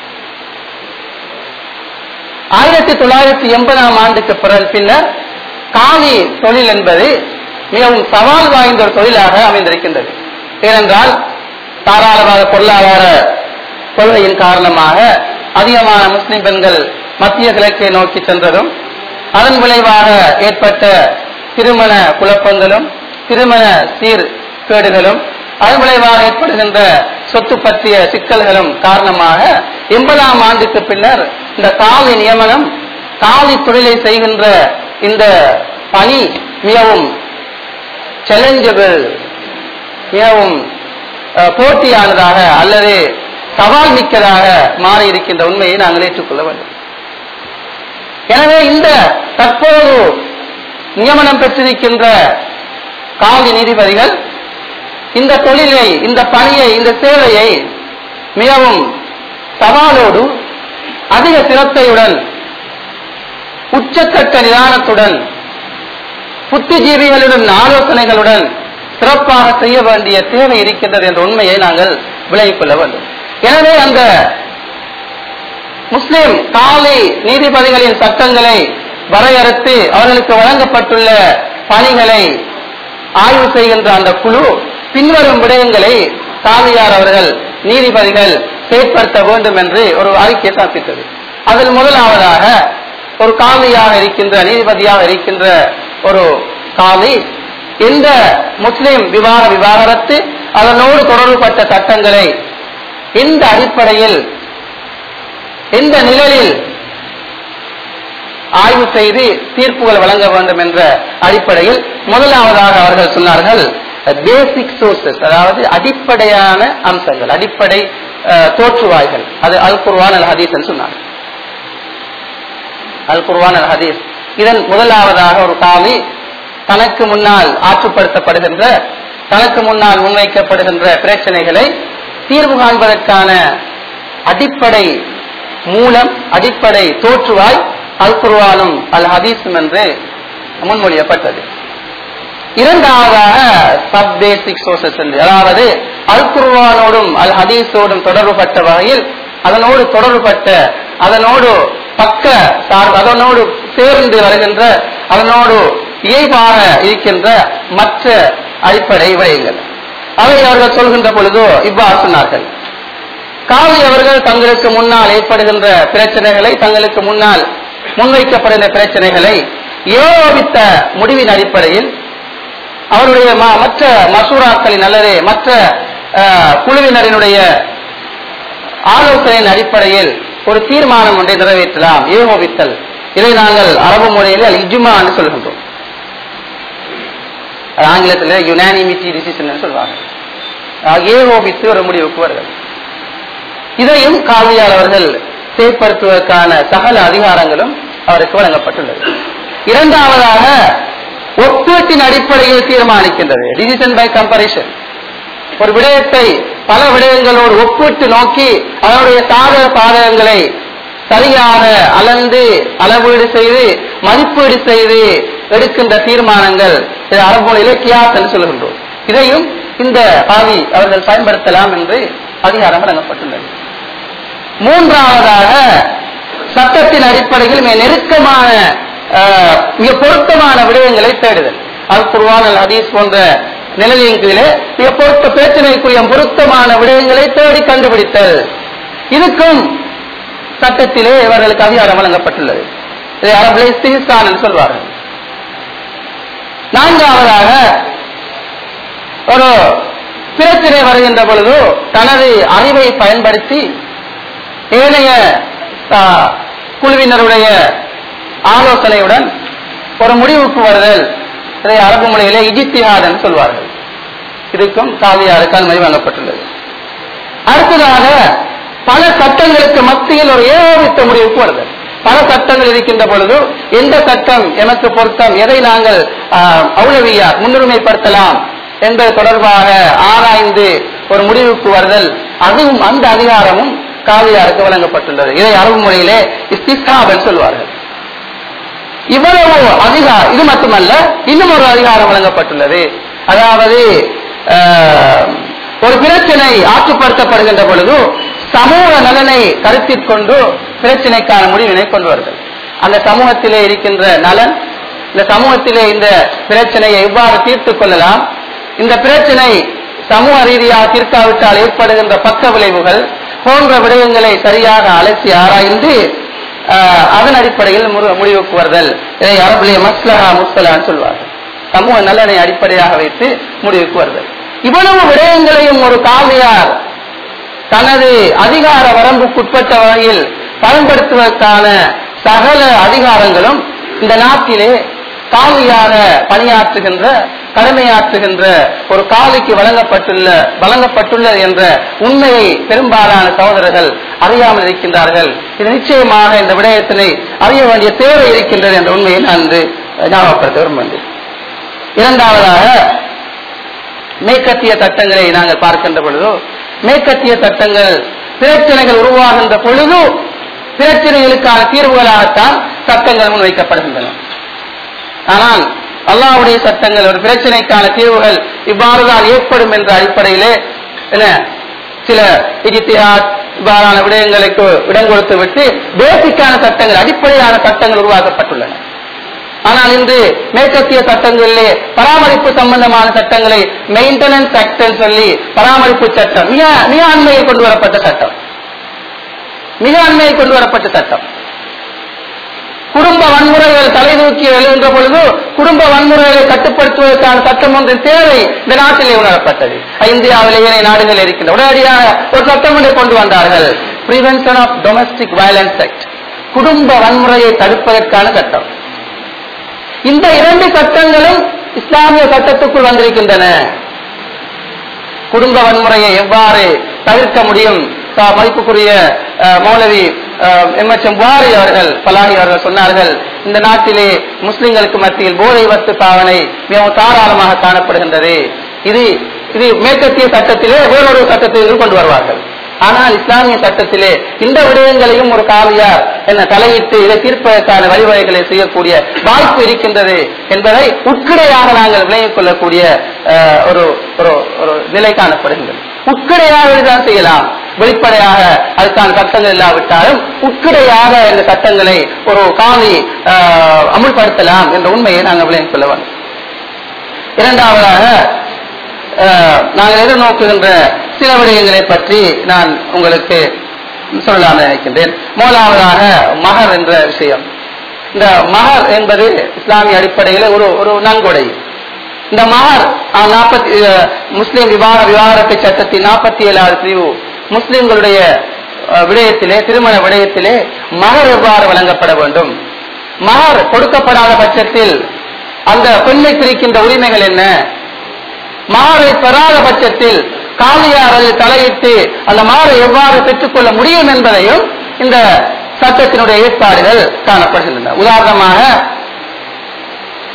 ஆயிரத்தி தொள்ளாயிரத்தி எண்பதாம் ஆண்டுக்கு பிறகு பின்னர் காவி தொழில் என்பது மிகவும் சவால் வாய்ந்த ஒரு தொழிலாக அமைந்திருக்கின்றது ஏனென்றால் தாராளவாத பொருளாதார கொள்கையின் காரணமாக அதிகமான முஸ்லிம் பெண்கள் மத்திய கிழக்கை நோக்கி சென்றதும் அதன் விளைவாக ஏற்பட்ட திருமண குழப்பங்களும் திருமண சீர்கேடுகளும் அதன் விளைவாக ஏற்படுகின்ற சொத்து பற்றிய சிக்கல்களும் காரணமாக எண்பதாம் ஆண்டுக்கு பின்னர் இந்த காவி நியமனம் காவி தொழிலை செய்கின்ற இந்த பணி மிகவும் சேலஞ்சபிள் மிகவும் அஹ், போட்டியானதாக அல்லது சவால் மிக்கதாக மாறி இருக்கின்ற உண்மையை நாங்கள் ஏற்றுக்கொள்ள வேண்டும் எனவே இந்த தற்போது நியமனம் பெற்றிருக்கின்ற காவல் நீதிபதிகள் இந்த தொழிலை இந்த பணியை இந்த சேவையை மிகவும் சவாலோடு அதிக சிரத்தையுடன் உச்சக்கட்ட நிதானத்துடன் புத்திஜீவிகளுடன் ஆலோசனைகளுடன் சிறப்பாக செய்ய வேண்டிய தேவை இருக்கின்றது என்ற உண்மையை நாங்கள் விலகிக் கொள்ள வேண்டும் எனவே அந்த முஸ்லிம் காலை நீதிபதிகளின் சட்டங்களை வரையறுத்து அவர்களுக்கு வழங்கப்பட்டுள்ள பணிகளை ஆய்வு செய்கின்ற அந்த குழு பின்வரும் விடயங்களை காவியார் அவர்கள் நீதிபதிகள் செயற்படுத்த வேண்டும் என்று ஒரு அறிக்கை சமர்ப்பித்தது அதில் முதலாவதாக ஒரு காவியாக இருக்கின்ற நீதிபதியாக இருக்கின்ற ஒரு காவி எந்த முஸ்லிம் விவாக விவாகரத்து அதனோடு தொடர்புபட்ட சட்டங்களை எந்த அடிப்படையில் எந்த நிழலில் ஆய்வு செய்து தீர்ப்புகள் வழங்க வேண்டும் என்ற அடிப்படையில் முதலாவதாக அவர்கள் சொன்னார்கள் பேசிக் சோர்சஸ் அதாவது அடிப்படையான அம்சங்கள் அடிப்படை அஹ், தோற்றுவாய்கள் அது அல் குர்வான் அல் ஹதீஸ் என்று சொன்னார்கள் அல் குர்வான் அல் ஹதீஸ் இதன் முதலாவதாக ஒரு காவி தனக்கு முன்னால் ஆற்றுப்படுத்தப்படுகின்ற தனக்கு முன்னால் முன்வைக்கப்படுகின்ற பிரச்சனைகளை தீர்வு காண்பதற்கான அடிப்படை மூலம் அடிப்படை தோற்றுவாய் அல் குர்வானும் அல் ஹதீஸும் என்று முன்மொழியப்பட்டது இரண்டாவதாக சப் பேசிக் சோர்சஸ் என்று அதாவது அல் குர்வானோடும் அல் ஹதீஸோடும் தொடர்புபட்ட வகையில் அதனோடு தொடர்புபட்ட அதனோடு பக்க சார்பு அதனோடு சேர்ந்து வருகின்ற அதனோடு இயல்பாக இருக்கின்ற மற்ற அடிப்படை விடயங்கள் அவை அவர்கள் சொல்கின்ற பொழுதோ இவ்வாறு சொன்னார்கள் காவி அவர்கள் தங்களுக்கு முன்னால் ஏற்படுகின்ற பிரச்சனைகளை தங்களுக்கு முன்னால் முன்வைக்கப்படுகின்ற பிரச்சனைகளை ஏகோபித்த முடிவின் அடிப்படையில் அவருடைய ம- மற்ற மசூராக்களின் அல்லது மற்ற அஹ், குழுவினரினுடைய ஆலோசனையின் அடிப்படையில் ஒரு தீர்மானம் ஒன்றை நிறைவேற்றலாம் ஏகோபித்தல் இதை நாங்கள் அரபு மொழியில் அல் இஜ்மா என்று சொல்கின்றோம் அது ஆங்கிலத்தில் யுனானிமிட்டி டிசிஷன் சொல்வாங்க அஹ், ஏகோபித்து ஒரு முடிவுக்கு வருகிறது இதையும் காவியால் அவர்கள் செயற்படுத்துவதற்கான சகல அதிகாரங்களும் அவருக்கு வழங்கப்பட்டுள்ளது இரண்டாவதாக ஒப்பீட்டின் அடிப்படையில் தீர்மானிக்கின்றது டிசிஷன் பை கம்பரிஷன் ஒரு விடயத்தை பல விடயங்களோடு ஒப்பிட்டு நோக்கி அதனுடைய சாதக பாதகங்களை சரியாக அளந்து அளவீடு செய்து மதிப்பீடு செய்து எடுக்கின்ற தீர்மானங்கள் இது அரபுமொழியிலே கியாஸ் என்று சொல்கின்றோம் இதையும் இந்த பாவி அவர்கள் பயன்படுத்தலாம் என்று அதிகாரம் வழங்கப்பட்டுள்ளது மூன்றாவதாக சட்டத்தின் அடிப்படையில் மிக நெருக்கமான அஹ், மிக பொருத்தமான விடயங்களை தேடுதல் அல் குர்ஆன் அல் ஹதீஸ் போன்ற நிலையின் கீழே மிக பொருத்த பிரச்சனைக்குரிய பொருத்தமான விடயங்களை தேடி கண்டுபிடித்தல் இதுக்கும் சட்டத்திலே இவர்களுக்கு அதிகாரம் வழங்கப்பட்டுள்ளது இதை அரபிலே இஸ்திஹ்சான் என்று சொல்வார்கள் நான்காவதாக ஒரு பிரச்சனை வருகின்ற பொழுது தனது அறிவை பயன்படுத்தி ஏனைய ஆ, குழுவினருடைய ஆலோசனையுடன் ஒரு முடிவுக்கு வருதல் இதை அரபு மொழியிலே இஜித்திஹாத் என்று சொல்வார்கள் இதுக்கும் காவியாருக்கு அனுமதி வழங்கப்பட்டுள்ளது அடுத்ததாக பல சட்டங்களுக்கு மத்தியில் ஒரு ஏகோபித்த முடிவுக்கு வருதல் பல சட்டங்கள் இருக்கின்ற பொழுது எந்த சட்டம் எமக்கு பொருத்தம் எதை நாங்கள் அவுளவியா முன்னுரிமைப்படுத்தலாம் என்பது தொடர்பாக ஆராய்ந்து ஒரு முடிவுக்கு வருதல் அதுவும் அந்த அதிகாரமும் காவியாருக்கு வழங்கப்பட்டுள்ளது இதை அரபு மொழியிலே இஸ்திஸ்தாப் என்று சொல்வார்கள் இவ்வளவு அதிகாரம் இது மட்டுமல்ல இன்னும் ஒரு அதிகாரம் வழங்கப்பட்டுள்ளது அதாவது ஆஹ், ஒரு பிரச்சனை ஆற்றுப்படுத்தப்படுகின்ற பொழுது சமூக நலனை கருத்தில் கொண்டு பிரச்சனைக்கான முடிவினை கொண்டு வருதல் அந்த சமூகத்திலே இருக்கின்ற நலன் இந்த சமூகத்திலே இந்த பிரச்சனையை எவ்வாறு தீர்த்துக் கொள்ளலாம் இந்த பிரச்சனை சமூக ரீதியாக தீர்க்காவிட்டால் ஏற்படுகின்ற பக்க விளைவுகள் போன்ற விடயங்களை சரியாக அலசி ஆராய்ந்து ஆஹ், அதன் அடிப்படையில் முறு- முடிவுக்கு வருதல் இதை அரபுலே மஸ்லஹா முஸ்தலான்னு சொல்வார்கள் சமூக நலனை அடிப்படையாக வைத்து முடிவுக்கு வருதல் இவ்வளவு விடயங்களையும் ஒரு காவியார் தனது அதிகார வரம்புக்குட்பட்ட வகையில் பயன்படுத்துவதற்கான சகல அதிகாரங்களும் இந்த நாட்டிலே காவியாக பணியாற்றுகின்ற கடமையாற்றுகின்ற ஒரு காவிக்கு வழங்கப்பட்டுள்ள வழங்கப்பட்டுள்ளது என்ற உண்மையை பெரும்பாலான சகோதரர்கள் அறியாமல் இருக்கின்றார்கள் இது நிச்சயமாக இந்த விடயத்தினை அறிய வேண்டிய தேவை இருக்கின்றது என்ற உண்மையை நான் இன்று ஞாபகப்படுத்த விரும்புகின்றேன் இரண்டாவதாக மேற்கத்திய சட்டங்களை நாங்கள் பார்க்கின்ற பொழுது மேற்கத்திய சட்டங்கள் பிரச்சனைகள் உருவாகின்ற பொழுது பிரச்சனைகளுக்கான தீர்வுகளாகத்தான் சட்டங்கள் முன்வைக்கப்படுகின்றன ஆனால் அல்லாஹ்வுடைய சட்டங்கள் ஒரு பிரச்சனைக்கான தீர்வுகள் இவ்வாறுதான் ஏற்படும் என்ற அடிப்படையிலே என்ன சில இஜித்தியாத் இவ்வாறான விடயங்களுக்கு இடம் கொடுத்து விட்டு பேசிக்கான சட்டங்கள் அடிப்படையான சட்டங்கள் உருவாக்கப்பட்டுள்ளன ஆனால் இன்று மேற்கத்திய சட்டங்களிலே பராமரிப்பு சம்பந்தமான சட்டங்களை மெயின்டெனன்ஸ் ஆக்ட் சொல்லி பராமரிப்பு சட்டம் மிக மிக அண்மையில் கொண்டு வரப்பட்ட சட்டம் மிக அண்மையில் கொண்டு வரப்பட்ட சட்டம் குடும்ப வன்முறைகள் தலைதூக்கி எழுகின்ற பொழுது குடும்ப வன்முறைகளை கட்டுப்படுத்துவதற்கான சட்டம் ஒன்றின் தேவை இந்த நாட்டிலே உணரப்பட்டது இந்தியாவிலே ஏனைய நாடுகள் இருக்கின்ற உடனடியாக ஒரு சட்டம் ஒன்றை கொண்டு வந்தார்கள் prevention of domestic violence act குடும்ப வன்முறையை தடுப்பதற்கான சட்டம் இந்த இரண்டு சட்டங்களும் இஸ்லாமிய சட்டத்துக்குள் வந்திருக்கின்றன குடும்ப வன்முறையை எவ்வாறு தவிர்க்க முடியும் சா- மதிப்புக்குரிய அஹ், மௌலவி எம் எச் எம் புகாரி அவர்கள் பலாஹி அவர்கள் சொன்னார்கள் இந்த நாட்டிலே முஸ்லிம்களுக்கு மத்தியில் போதை வத்து பாவனை மிகவும் தாராளமாக காணப்படுகின்றது இது இது மேற்கத்திய சட்டத்திலே வேறொரு சட்டத்திலிருந்து கொண்டு வருவார்கள் ஆனால் இஸ்லாமிய சட்டத்திலே இந்த விடயங்களையும் ஒரு காவியார் என்ன தலையிட்டு இதை தீர்ப்பதற்கான வழிவகைகளை செய்யக்கூடிய வாய்ப்பு இருக்கின்றது என்பதை உட்கிடையாக நாங்கள் விளங்கிக் கொள்ளக்கூடிய அஹ், ஒரு ஒரு ஒரு நிலை காணப்படுகின்றது உட்கிடையாக இதுதான் செய்யலாம் வெளிப்படையாக அதுக்கான சட்டங்கள் இல்லாவிட்டாலும் உட்கிடையாக இந்த சட்டங்களை ஒரு காவி அஹ், அமுல்படுத்தலாம் என்ற உண்மையை நாங்கள் விளங்கிக் கொள்ள வேண்டும் இரண்டாவதாக அஹ், நாங்கள் எதிர்நோக்குகின்ற சில விடயங்களை பற்றி நான் உங்களுக்கு சொல்லலாம் நினைக்கின்றேன் முதலாவதாக மகர் என்ற விஷயம் இந்த மகர் என்பது இஸ்லாமிய அடிப்படையில் ஒரு ஒரு நன்கொடை இந்த மகர் நாற்பத்தி முஸ்லிம் விவாக விவாகரத்து சட்டத்தின் நாற்பத்தி ஏழாவது பிரிவு முஸ்லிம்களுடைய அஹ், விடயத்திலே திருமண விடயத்திலே மகர் எவ்வாறு வழங்கப்பட வேண்டும் மகர் கொடுக்கப்படாத பட்சத்தில் அந்த பெண்ணுக்கு இருக்கின்ற உரிமைகள் என்ன மாறை பெறாத பட்சத்தில் காலியார் அதில் தலையிட்டு அந்த மாறை எவ்வாறு பெற்றுக்கொள்ள முடியும் என்பதையும் இந்த சட்டத்தினுடைய ஏற்பாடுகள் காணப்படுகின்றன உதாரணமாக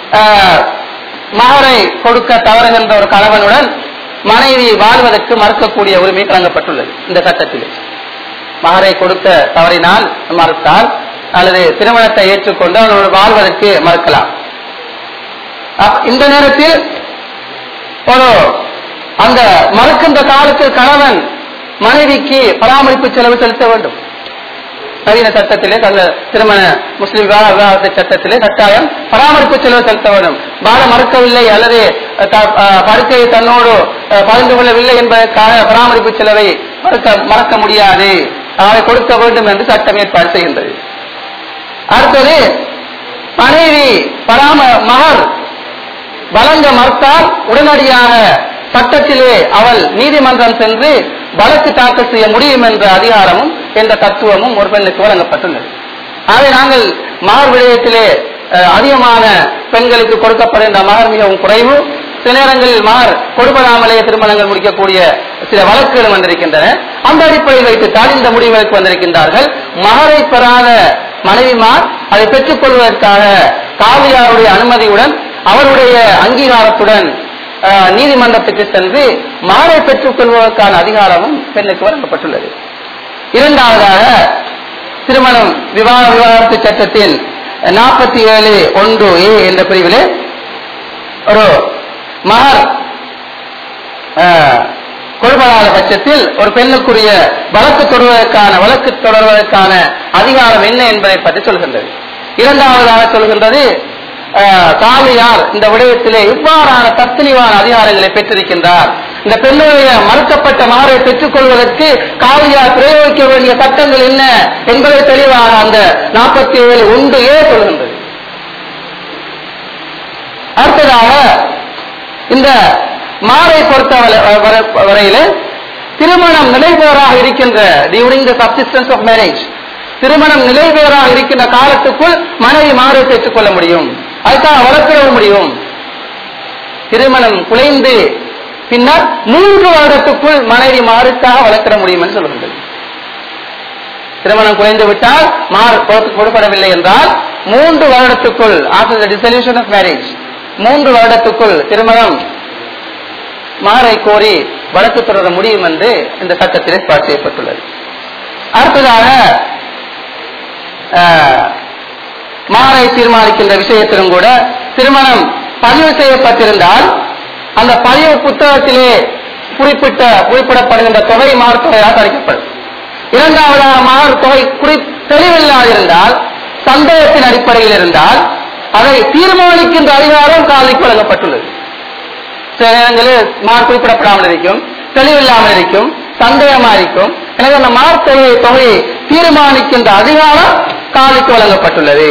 ஆஹ், மகரை கொடுக்க தவறுகின்ற ஒரு கணவனுடன் மனைவி வாழ்வதற்கு மறுக்கக்கூடிய உரிமை வழங்கப்பட்டுள்ளது இந்த சட்டத்தில் மகரை கொடுக்க தவறினால் மறுத்தால் அல்லது திருமணத்தை ஏற்றுக்கொண்டு அவனோடு வாழ்வதற்கு மறுக்கலாம் அப்- இந்த நேரத்தில் ஒரு அந்த மறுக்கின்ற காலத்தில் கணவன் மனைவிக்கு பராமரிப்பு செலவு செலுத்த வேண்டும் நவீன சட்டத்திலே அந்த திருமண முஸ்லிம் விவாக விவாகரத்து சட்டத்திலே கட்டாயம் பராமரிப்பு செலவு செலுத்த வேண்டும் வாழ மறுக்கவில்லை அல்லது த- அஹ், படுக்கையை தன்னோடு அஹ், பகிர்ந்து கொள்ளவில்லை என்பதற்காக பராமரிப்பு செலவை மறுக்க மறக்க முடியாது அதை கொடுக்க வேண்டும் என்று சட்டம் ஏற்பாடு செய்கின்றது அடுத்தது மனைவி பராம மகர் வழங்க மறுத்தால் உடனடியாக சட்டத்திலே அவள் நீதிமன்றம் சென்று வழக்கு தாக்கல் செய்ய முடியும் என்ற அதிகாரமும் என்ற தத்துவமும் ஒரு பெண்ணுக்கு வழங்கப்பட்டுள்ளது ஆகவே நாங்கள் மகர் விடயத்திலே அஹ், அதிகமான பெண்களுக்கு கொடுக்கப்படுகின்ற மகர் மிகவும் குறைவு சில நேரங்களில் மகர் கொடுப்பதாமலே திருமணங்கள் முடிக்கக்கூடிய சில வழக்குகளும் வந்திருக்கின்றன அந்த அடிப்படையில் வைத்துத்தான் இந்த முடிவுகளுக்கு வந்திருக்கின்றார்கள் மகரை பெறாத மனைவிமார் அதை பெற்றுக் கொள்வதற்காக காவியாருடைய அனுமதியுடன் அவருடைய அங்கீகாரத்துடன் அஹ், நீதிமன்றத்துக்கு சென்று மகரை பெற்றுக் கொள்வதற்கான அதிகாரமும் பெண்ணுக்கு வழங்கப்பட்டுள்ளது இரண்டாவதாக திருமணம் விவாக விவாகரத்து சட்டத்தின் நாற்பத்தி ஏழு ஒன்று ஏ என்ற பிரிவிலே ஒரு மகர் அஹ், கொடுப்பதாத பட்சத்தில் ஒரு பெண்ணுக்குரிய வழக்கு தொடர்வதற்கான வழக்கு தொடர்வதற்கான அதிகாரம் என்ன என்பதை பற்றி சொல்கின்றது இரண்டாவதாக சொல்கின்றது அஹ், காளியார் இந்த விடயத்திலே இவ்வாறான தத்துணிவான அதிகாரங்களை பெற்றிருக்கின்றார் இந்த பெண்ணுடைய மறுக்கப்பட்ட மகரை பெற்றுக் கொள்வதற்கு காளியார் பிரயோகிக்க வேண்டிய சட்டங்கள் என்ன என்பதை தெளிவாக அந்த நாற்பத்தி ஏழு ஒன்று ஏ சொல்கின்றது அடுத்ததாக இந்த மாறை பொறுத்த வரை- வரை- வரையில திருமணம் நிலைபெறாக இருக்கின்ற during the subsistence of marriage திருமணம் நிலைபெறாக இருக்கின்ற காலத்துக்குள் மனைவி மாறை பெற்றுக் கொள்ள முடியும் அதுக்காக வளர்க்கவும் முடியும் திருமணம் குலைந்து பின்னர் மூன்று வருடத்துக்குள் மனைவி மாறுக்காக வளர்க்கிற முடியும் என்று சொல்கின்றது திருமணம் குறைந்து விட்டால் மார் கொடுக்க- கொடுக்கப்படவில்லை என்றால் மூன்று வருடத்துக்குள் after the dissolution of marriage மூன்று வருடத்துக்குள் திருமணம் மாறை கோரி வழக்கு தொடர முடியும் என்று இந்த சட்டத்தில் ஏற்பாடு செய்யப்பட்டுள்ளது அடுத்ததாக ஆஹ், மாறை தீர்மானிக்கின்ற விஷயத்திலும் கூட திருமணம் பதிவு செய்யப்பட்டிருந்தால் அந்த பதிவு புத்தகத்திலே குறிப்பிட்ட குறிப்பிடப்படுகின்ற தொகை மாறு தொகையாக அளிக்கப்படும் இரண்டாவதாக மாறு தொகை குறி தெளிவில்லாதிருந்தால் சந்தேகத்தின் அடிப்படையில் இருந்தால் அதை தீர்மானிக்கின்ற அதிகாரம் காலைக்கு வழங்கப்பட்டுள்ளது சில நேரங்களில் மார் குறிப்பிடப்படாமல் இருக்கும் தெளிவில்லாமல் இருக்கும் சந்தேகமா இருக்கும் எனவே அந்த மார் தொகை தொகையை தீர்மானிக்கின்ற அதிகாரம் காலிக்கு வழங்கப்பட்டுள்ளது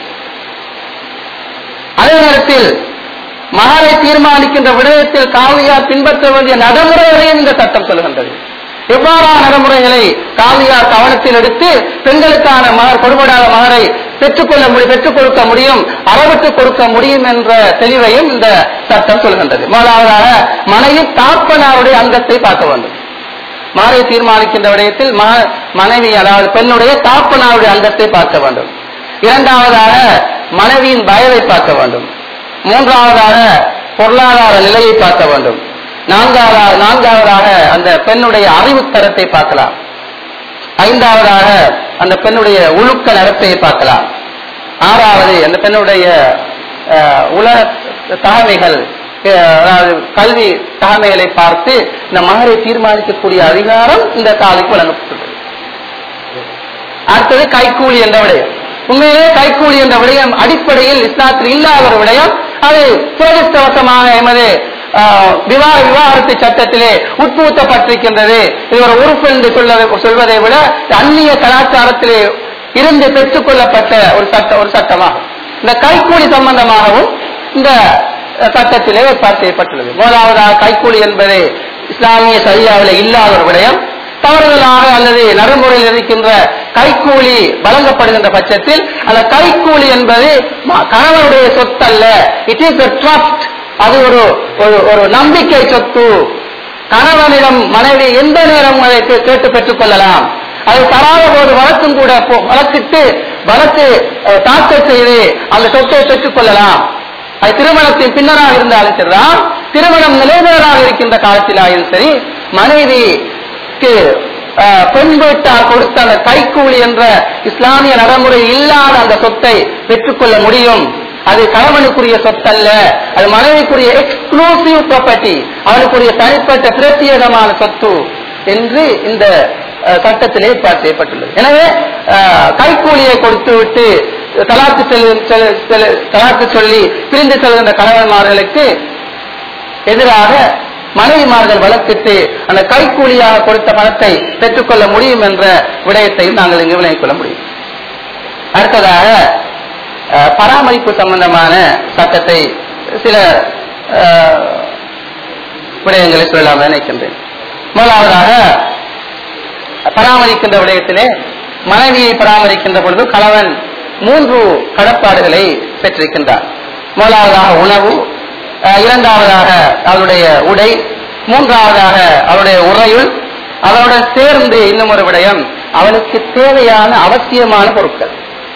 அதே நேரத்தில் மகரை தீர்மானிக்கின்ற விடயத்தில் காவியார் பின்பற்ற வேண்டிய நடைமுறைகளையும் இந்த சட்டம் சொல்கின்றது எவ்வாறான நடைமுறைகளை காவியார் கவனத்தில் எடுத்து பெண்களுக்கான மகர் கொடுபடாத மகரை பெற்றுக்கொள்ள முடியும் பெற்றுக் கொடுக்க முடியும் அளவிட்டு கொடுக்க முடியும் என்ற தெளிவையும் இந்த சட்டம் சொல்கின்றது முதலாவதாக மனைவி தாப்பனாருடைய அந்தஸ்தை பார்க்க வேண்டும் மகரை தீர்மானிக்கின்ற விடயத்தில் மக- மனைவி அதாவது பெண்ணுடைய தாப்பனாருடைய அந்தஸ்தை பார்க்க வேண்டும் இரண்டாவதாக மனைவியின் வயதை பார்க்க வேண்டும் மூன்றாவதாக பொருளாதார நிலையை பார்க்க வேண்டும் நான்காவதாக நான்காவதாக அந்த பெண்ணுடைய அறிவு தரத்தை பார்க்கலாம் ஐந்தாவதாக அந்த பெண்ணுடைய ஒழுக்க நடத்தையை பார்க்கலாம் ஆறாவது அந்த பெண்ணுடைய அஹ், உலக தகமைகள் அஹ், அதாவது கல்வி தகமைகளை பார்த்து இந்த மகரை தீர்மானிக்கக்கூடிய அதிகாரம் இந்த காலைக்கு வழங்கப்பட்டுள்ளது அடுத்தது கைக்கூலி என்ற விடயம் உண்மையிலே கைக்கூலி என்ற விடயம் அடிப்படையில் இஸ்லாத்தில் இல்லாத ஒரு விடயம் அது துரதிருஷ்டவசமாக எமது ஆஹ், விவாக விவாகரத்து சட்டத்திலே உட்புகுத்தப்பட்டிருக்கின்றது இது ஒரு உறுப்பு என்று சொல்வதை சொல்வதை விட அந்நிய கலாச்சாரத்திலே இருந்து பெற்றுக் கொள்ளப்பட்ட ஒரு சட்ட ஒரு சட்டமாகும் இந்த கைக்கூலி சம்பந்தமாகவும் இந்த சட்டத்திலே ஏற்பாடு செய்யப்பட்டுள்ளது முதலாவதாக கைக்கூலி என்பது இஸ்லாமிய சரியாவில் இல்லாத ஒரு விடயம் தவறுதலாக அல்லது நடைமுறையில் இருக்கின்ற கைக்கூலி வழங்கப்படுகின்ற பட்சத்தில் அந்த கைக்கூலி என்பது ம- கணவனுடைய சொத்தல்ல இட் இஸ் ட்ரஸ்ட் அது ஒரு ஒரு- ஒரு நம்பிக்கை சொத்து கணவனிடம் மனைவி எந்த நேரம் அதை கே- கேட்டு பெற்றுக் கொள்ளலாம் அதை தராத போது வழக்கும் கூட போ- வழக்கிட்டு வழக்கு அஹ், தாக்கல் செய்து அந்த சொத்தை பெற்றுக் கொள்ளலாம் அது திருமணத்தின் பின்னராக இருந்தாலும் சரிதான் திருமணம் நிலைபெறாக இருக்கின்ற காலத்திலாயும் சரி மனைவிக்கு அஹ், பெண் வீட்டார் கொடுத்த அந்த கைக்கூலி என்ற இஸ்லாமிய நடைமுறை இல்லாத அந்த சொத்தை பெற்றுக்கொள்ள முடியும் அது கணவனுக்குரிய சொத்தல்ல அது மனைவிக்குரிய எக்ஸ்க்ளூசிவ் ப்ராப்பர்ட்டி அவனுக்குரிய தனிப்பட்ட பிரத்யேகமான சொத்து என்று இந்த அஹ், சட்டத்திலே ஏற்பாடு செய்யப்பட்டுள்ளது எனவே அஹ், கைக்கூலியை கொடுத்து விட்டு தலாக்கு செல் செல்- செல்- தலாக்கு சொல்லி பிரிந்து செல்கின்ற கணவன்மார்களுக்கு எதிராக மனைவிமார்கள் வழக்கிட்டு அந்த கைக்கூலியாக கொடுத்த பணத்தை பெற்றுக்கொள்ள முடியும் என்ற விடயத்தையும் நாங்கள் இங்கு விளங்கிக் கொள்ள முடியும் அடுத்ததாக அஹ், பராமரிப்பு சம்பந்தமான சட்டத்தை சில அஹ், விடயங்களை சொல்லலாம் நினைக்கின்றேன் முதலாவதாக பராமரிக்கின்ற விடயத்திலே மனைவியை பராமரிக்கின்ற பொழுது கணவன் மூன்று கடப்பாடுகளை பெற்றிருக்கின்றார் முதலாவதாக உணவு அஹ், இரண்டாவதாக அவருடைய உடை மூன்றாவதாக அவருடைய உறையுள் அவருடன் சேர்ந்து இன்னும் ஒரு விடயம் அவனுக்கு தேவையான அவசியமான பொருட்கள்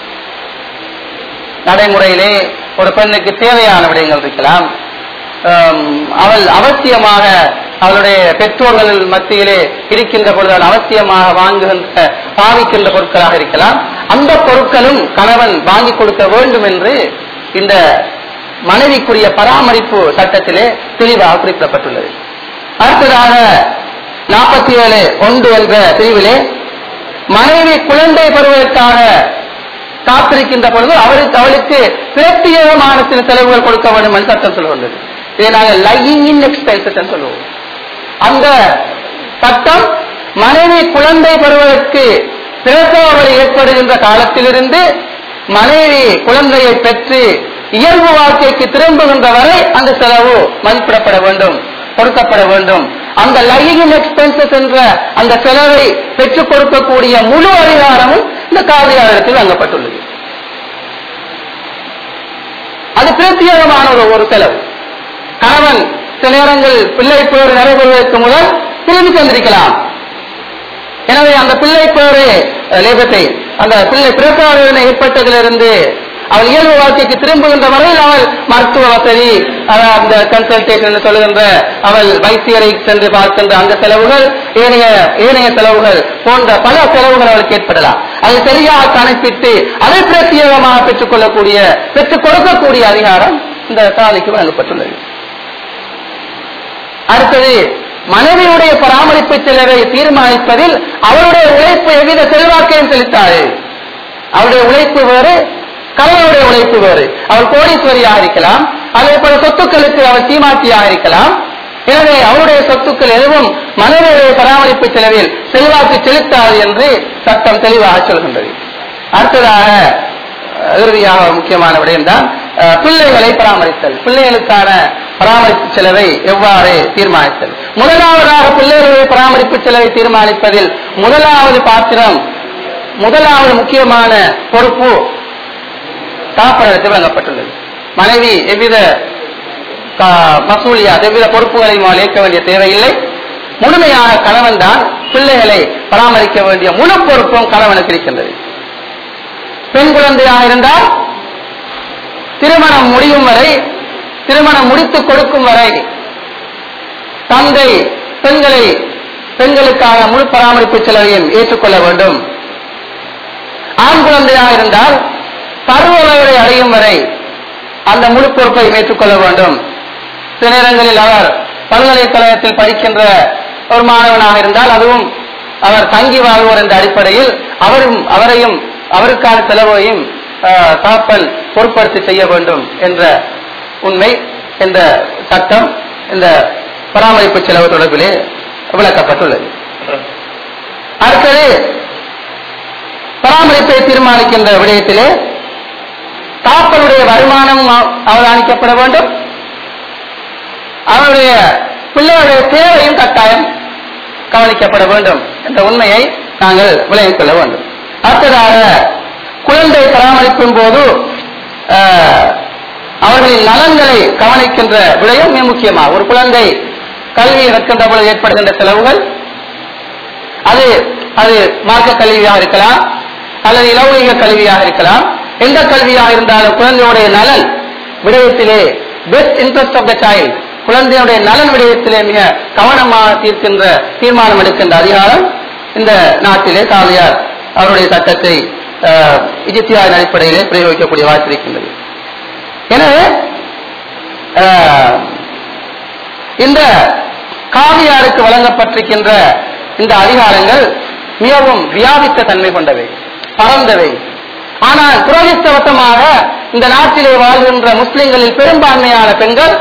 நடைமுறையிலே ஒரு பெண்ணுக்கு தேவையான விடயங்கள் இருக்கலாம் ஆம், அவள் அவசியமாக அவளுடைய பெற்றோர்கள் மத்தியிலே இருக்கின்ற பொழுது அவள் அவசியமாக வாங்குகின்ற பாவிக்கின்ற பொருட்களாக இருக்கலாம் அந்த பொருட்களும் கணவன் வாங்கி கொடுக்க வேண்டும் என்று இந்த மனைவிக்குரிய பராமரிப்பு சட்டத்திலே தெளிவாக குறிப்பிடப்பட்டுள்ளது அடுத்ததாக நாற்பத்தி ஏழு ஒன்று என்ற பிரிவிலே மனைவி குழந்தை பெறுவதற்காக காத்திருக்கின்ற பொழுது அவருக்கு அவளுக்கு பிரத்யேகமான சில செலவுகள் கொடுக்க வேண்டும் என்று சட்டம் சொல்லுவது இதை நாங்கள் லையிங் இன் எக்ஸ்பென்சஸ் சொல்லுவோம் அந்த சட்டம் மனைவி குழந்தை பெறுவதற்கு பிரசவம் ஏற்படுகின்ற காலத்திலிருந்து மனைவி குழந்தையை பெற்று இயல்பு வாழ்க்கைக்கு திரும்புகின்ற வரை அந்த செலவு மதிப்பிடப்பட வேண்டும் கொடுக்கப்பட வேண்டும் அந்த லையிங் எக்ஸ்பென்சஸ் என்ற அந்த செலவை பெற்றுக் கொடுக்கக்கூடிய முழு அதிகாரமும் இந்த காவியாளத்தில் வழங்கப்பட்டுள்ளது அது பிரத்யேகமான ஒரு ஒரு செலவு கணவன் சில நேரங்கள் பிள்ளை பேர் நிறைவேறுவதற்கு முதல் திரும்பி சென்றிருக்கலாம் எனவே அந்த பிள்ளை பேரு லேபத்தை அந்த பிள்ளை பிரசவ ஏற்பட்டதிலிருந்து அவள் இயல்பு வாழ்க்கைக்கு திரும்புகின்ற வரையில் அவள் மருத்துவ வசதி அஹ், அந்த கன்சல்டேஷன் சொல்லுகின்ற அவள் வைத்தியரை சென்று பார்க்கின்ற அந்த செலவுகள் ஏனைய ஏனைய செலவுகள் போன்ற பல செலவுகள் அவளுக்கு ஏற்படலாம் அதை சரியாக கணக்கிட்டு அதை பிரத்யேகமாக பெற்றுக் கொள்ளக்கூடிய பெற்றுக் கொடுக்கக்கூடிய அதிகாரம் இந்த சாதிக்கு வழங்கப்பட்டுள்ளது அடுத்தது மனைவியுடைய பராமரிப்பு செலவை தீர்மானிப்பதில் அவருடைய உழைப்பு எவ்வித செல்வாக்கையும் செலுத்தாது அவருடைய உழைப்பு வேறு கணவனுடைய உழைப்பு வேறு அவள் கோடீஸ்வரியாக இருக்கலாம் அதே போல சொத்துக்களுக்கு அவள் சீமாட்டியாக இருக்கலாம் எனவே அவருடைய சொத்துக்கள் எதுவும் மனைவியுடைய பராமரிப்பு செலவில் செல்வாக்கு செலுத்தாது என்று சட்டம் தெளிவாக சொல்கின்றது அடுத்ததாக அஹ், இறுதியாக ஒரு முக்கியமான விடயம்தான் அஹ், பிள்ளைகளை பராமரித்தல் பிள்ளைகளுக்கான பராமரிப்பு செலவை எவ்வாறு தீர்மானித்தல் முதலாவதாக பிள்ளைகளுடைய பராமரிப்பு செலவை தீர்மானிப்பதில் முதலாவது பாத்திரம் முதலாவது முக்கியமான பொறுப்பு தாப்பரத்தில் வழங்கப்பட்டுள்ளது மனைவி எவ்வித கா- மசூலியா எவ்வித பொறுப்புகளையும் அவள் ஏற்க வேண்டிய தேவையில்லை முழுமையாக கணவன் தான் பிள்ளைகளை பராமரிக்க வேண்டிய முழு பொறுப்பும் கணவனுக்கு இருக்கின்றது பெண் குழந்தையாக இருந்தால் திருமணம் முடியும் வரை திருமணம் முடித்துக் கொடுக்கும் வரை தந்தை பெண்களை பெண்களுக்கான முழு பராமரிப்பு செலவையும் ஏற்றுக்கொள்ள வேண்டும் ஆண் குழந்தையாக இருந்தால் பருவ வயதை அடையும் வரை அந்த முழு பொறுப்பை ஏற்றுக்கொள்ள வேண்டும் சில நேரங்களில் அவர் பல்கலைக்கழகத்தில் படிக்கின்ற ஒரு மாணவனாக இருந்தால் அதுவும் அவர் தங்கி வாழ்வோர் என்ற அடிப்படையில் அவரும் அவரையும் அவருக்கான செலவையும் ஆஹ், தகப்பன் பொறுப்படுத்தி செய்ய வேண்டும் என்ற உண்மை இந்த சட்டம் இந்த பராமரிப்பு செலவு தொடர்பிலே விளக்கப்பட்டுள்ளது அடுத்தது பராமரிப்பை தீர்மானிக்கின்ற விடயத்திலே தாப்பனுடைய வருமானம் அவ- அவதானிக்கப்பட வேண்டும் அவருடைய பிள்ளையுடைய தேவையும் கட்டாயம் கவனிக்கப்பட வேண்டும் என்ற உண்மையை நாங்கள் விளங்கிக் கொள்ள வேண்டும் அடுத்ததாக குழந்தை பராமரிக்கும் போது ஆஹ், அவர்களின் நலன்களை கவனிக்கின்ற விடயம் மிக முக்கியமாக ஒரு குழந்தை கல்வி இருக்கின்ற பொழுது ஏற்படுகின்ற செலவுகள் அது அது மார்க்க கல்வியாக இருக்கலாம் அல்லது இலவீக கல்வியாக இருக்கலாம் எந்த கல்வியாக இருந்தாலும் குழந்தையுடைய நலன் விடயத்திலே best interest of the child குழந்தையுடைய நலன் விடயத்திலே மிக கவனமாக தீர்க்கின்ற தீர்மானம் எடுக்கின்ற அதிகாரம் இந்த நாட்டிலே காலியார் அவருடைய சட்டத்தை இஜித்தியாவின் அடிப்படையிலே பிரயோகிக்கக்கூடிய வாய்ப்பு இருக்கின்றது எனவே ஆஹ், இந்த காவியாருக்கு வழங்கப்பட்டிருக்கின்ற இந்த அதிகாரங்கள் மிகவும் வியாபித்த தன்மை கொண்டவை பரந்தவை ஆனால் துரதிஷ்டவசமாக இந்த நாட்டிலே வாழ்கின்ற முஸ்லிம்களில் பெரும்பான்மையான பெண்கள்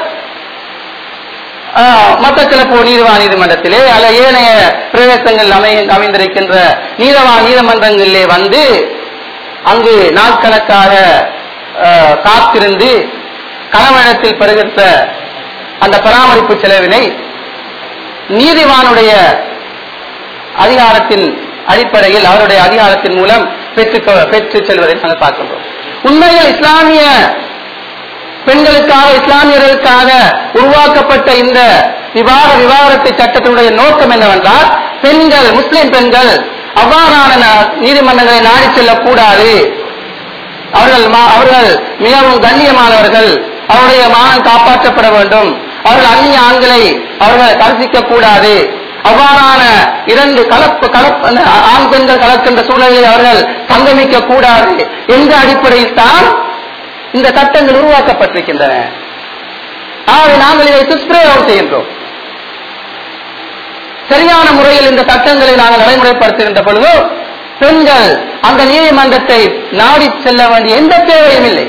ஆஹ், மட்டக்களப்பு நீதிவான் நீதிமன்றத்திலே அல்ல ஏனைய பிரதேசங்கள் அமை அமைந்திருக்கின்ற நீதவான் நீதிமன்றங்களிலே வந்து அங்கு நாட்கணக்காக ஆஹ், காத்திருந்து கணவனத்தில் பெறுகின்ற அந்த பராமரிப்பு செலவினை நீதிவானுடைய அதிகாரத்தின் அடிப்படையில் அவருடைய அதிகாரத்தின் மூலம் பெற்று பெற்று செல்வதை நாங்கள் பார்க்கின்றோம் உண்மையில் இஸ்லாமிய பெண்களுக்காக இஸ்லாமியர்களுக்காக உருவாக்கப்பட்ட இந்த விவாக விவாகரத்து சட்டத்தினுடைய நோக்கம் என்னவென்றால் பெண்கள் முஸ்லிம் பெண்கள் அவ்வாறான ந- நீதிமன்றங்களை நாடி செல்லக்கூடாது அவர்கள் மா- அவர்கள் மிகவும் கண்ணியமானவர்கள் அவருடைய மானம் காப்பாற்றப்பட வேண்டும் அவர்கள் அந்நிய ஆண்களை அவர்கள் கருசிக்க கூடாது அவ்வாறான இரண்டு கலப்பு கலப்பு அந்த ஆண் பெண்கள் கலக்கின்ற சூழலில் அவர்கள் சங்கமிக்க கூடாது என்ற அடிப்படையில் தான் இந்த சட்டங்கள் உருவாக்கப்பட்டிருக்கின்றன ஆகவே நாங்கள் இதை துஷ்பிரயோகம் செய்கின்றோம் சரியான முறையில் இந்த சட்டங்களை நாங்கள் நடைமுறைப்படுத்துகின்ற பொழுது பெண்கள் அந்த நீதிமன்றத்தை நாடி செல்ல வேண்டிய எந்த தேவையும் இல்லை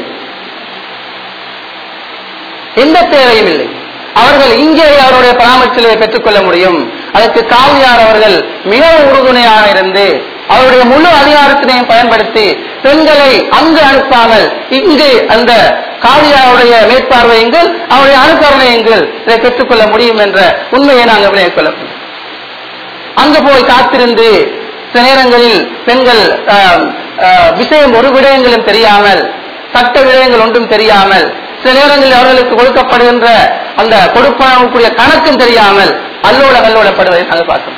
எந்த தேவையும் இல்லை அவர்கள் இங்கே அவருடைய பராமரிச்சலை பெற்றுக்கொள்ள முடியும் அதற்கு காவியார் அவர்கள் மிகவும் உறுதுணையாக இருந்து அவருடைய முழு அதிகாரத்தினையும் பயன்படுத்தி பெண்களை அங்கு அனுப்பாமல் இங்கு அந்த காவியாருடைய மேற்பார்வையுங்கள் அவருடைய அனுசரணையுங்கள் இதை பெற்றுக்கொள்ள முடியும் என்ற உண்மையை நாங்கள் விளைவிக் கொள்ள முடியும் அங்கு போய் காத்திருந்து சில நேரங்களில் பெண்கள் ஆஹ், ஆஹ், விஷயம் ஒரு விடயங்களும் தெரியாமல் சட்ட விடயங்கள் ஒன்றும் தெரியாமல் சில நேரங்களில் அவர்களுக்கு கொடுக்கப்படுகின்ற அந்த கொடுப்பனவுக்குரிய கணக்கும் தெரியாமல் அல்லோல கல்லோலப்படுவதை நாங்கள் பார்க்கின்றோம்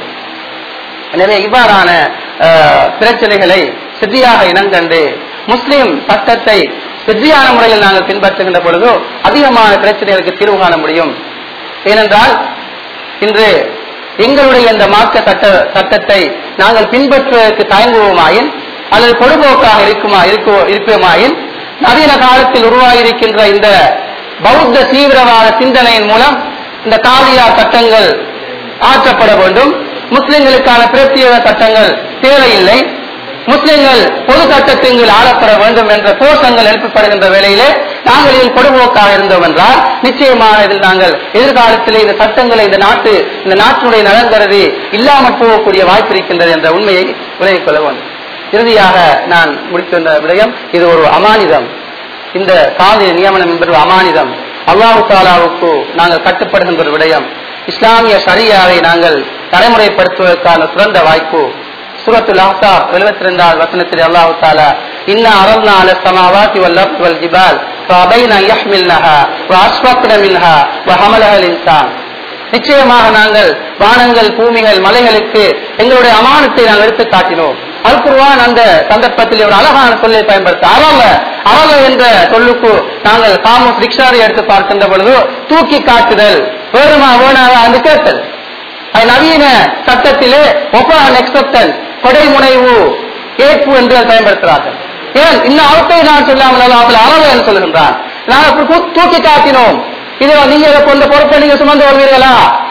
எனவே இவ்வாறான ஆஹ், பிரச்சனைகளை சித்தியாக இனங்கண்டு முஸ்லிம் சட்டத்தை சித்தியான முறையில் நாங்கள் பின்பற்றுகின்ற பொழுதோ அதிகமான பிரச்சனைகளுக்கு தீர்வு காண முடியும் ஏனென்றால் இன்று எங்களுடைய இந்த மார்க்க சட்ட சட்டத்தை நாங்கள் பின்பற்றுவதற்கு தயங்குவோமாயின் அல்லது பொதுபோக்காக இருக்குமா இருக்கோ இருப்போமாயின் நவீன காலத்தில் உருவாகியிருக்கின்ற இந்த பௌத்த தீவிரவாத சிந்தனையின் மூலம் இந்த காவியா சட்டங்கள் ஆற்றப்பட வேண்டும் முஸ்லிம்களுக்கான பிரத்யேக சட்டங்கள் தேவையில்லை முஸ்லிம்கள் பொது சட்டத்தின் கீழ் ஆளப்பட வேண்டும் என்ற கோஷங்கள் எழுப்பப்படுகின்ற வேளையிலே நாங்கள் இதில் பொதுபோக்காக இருந்தோம் என்றால் நிச்சயமாக இதில் நாங்கள் எதிர்காலத்திலே இந்த சட்டங்களை இந்த நாட்டு இந்த நாட்டினுடைய நலன் கருதி இல்லாமல் போகக்கூடிய வாய்ப்பு இருக்கின்றது என்ற உண்மையை விலகிக் கொள்ள வேண்டும் இறுதியாக நான் முடிக்கின்ற விடயம் இது ஒரு அமானிதம் இந்த காவிரி நியமனம் என்பது அமானிதம் அல்லாஹு தாலாவுக்கு நாங்கள் கட்டுப்படுகின்ற ஒரு விடயம் இஸ்லாமிய ஷரியாவை நாங்கள் நடைமுறைப்படுத்துவதற்கான சிறந்த வாய்ப்பு சூரத்துல் அஹ்ஸாப் 72வது வசனத்தில் அல்லாஹ் தஆலா இன்னா அரல்னா அல ஸமாவாதி வல் அர்தி வல் ஜிபால் ஃபஅபைன அன் யஹ்மில்னஹா வஅஸ்ஃபக்ன மின்ஹா வஹமலஹா இன்சான் நிச்சயமாக நாங்கள் வானங்கள் பூமிகள் மலைகளுக்கு எங்களுடைய அமானத்தை நாங்கள் எடுத்து காட்டினோம் அல் குர்ஆன் அந்த சந்தர்ப்பத்தில் ஒரு அழகான சொல்லை பயன்படுத்த அரவ அரவ என்ற சொல்லுக்கு நாங்கள் காமஸ் டிக்ஷனரி எடுத்து பார்க்கின்ற பொழுது தூக்கி காட்டுதல் வேறுமா வேணாக அந்த கேட்டல் அது நவீன சட்டத்திலே ஒப்பான் எக்ஸப்டன்ஸ் கொடைமுனைவு ஏற்பு என்று அதை பயன்படுத்துகிறார்கள் ஏன் இன்னும் அவத்தை நான் சொல்லாமல் அவர்கள் அறவை என்று சொல்லுகின்றான் நான் அப்படி தூ- தூக்கி காட்டினோம் இதை நீங்க இதை கொண்ட பொறுப்பை நீங்க சுமந்து கொள்வீர்களா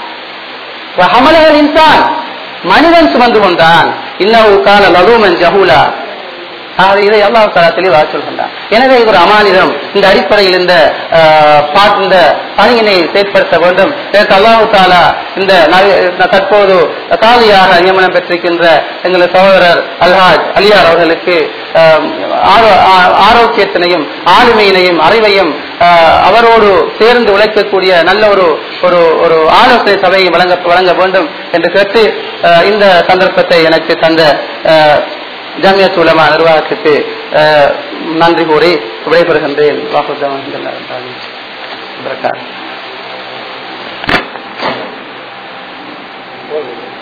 ஹமலகல் இன்சான் மனிதன் சுமந்து கொண்டான் இன்னவு கால லலூமன் ஜஹூலா ஆகவே இதை அல்லாஹ் தலா தெளிவாக சொல்கின்றான் எனவே இது ஒரு அமானிதம் இந்த அடிப்படையில் இந்த ஆஹ், பாட்- இந்த பணியினை செயற்படுத்த வேண்டும் இதற்கு அல்லாஹு தாலா இந்த நவீ- தற்போது காலியாக நியமனம் பெற்றிருக்கின்ற எங்களது சகோதரர் அல்ஹாஜ் அலியார் அவர்களுக்கு ஆஹ், ஆரோ- ஆ- ஆரோக்கியத்தினையும் ஆளுமையினையும் அறிவையும் ஆஹ், அவரோடு சேர்ந்து உழைக்கக்கூடிய நல்ல ஒரு ஒரு ஒரு ஆலோசனை சபையை வழங்க வழங்க வேண்டும் என்று கேட்டு ஆஹ், இந்த சந்தர்ப்பத்தை எனக்கு தந்த ஆஹ், ஜாமியத் உலமா நிர்வாகத்துக்கு அஹ், நன்றி கூறி விடைபெறுகின்றேன் வாக்குத்தம்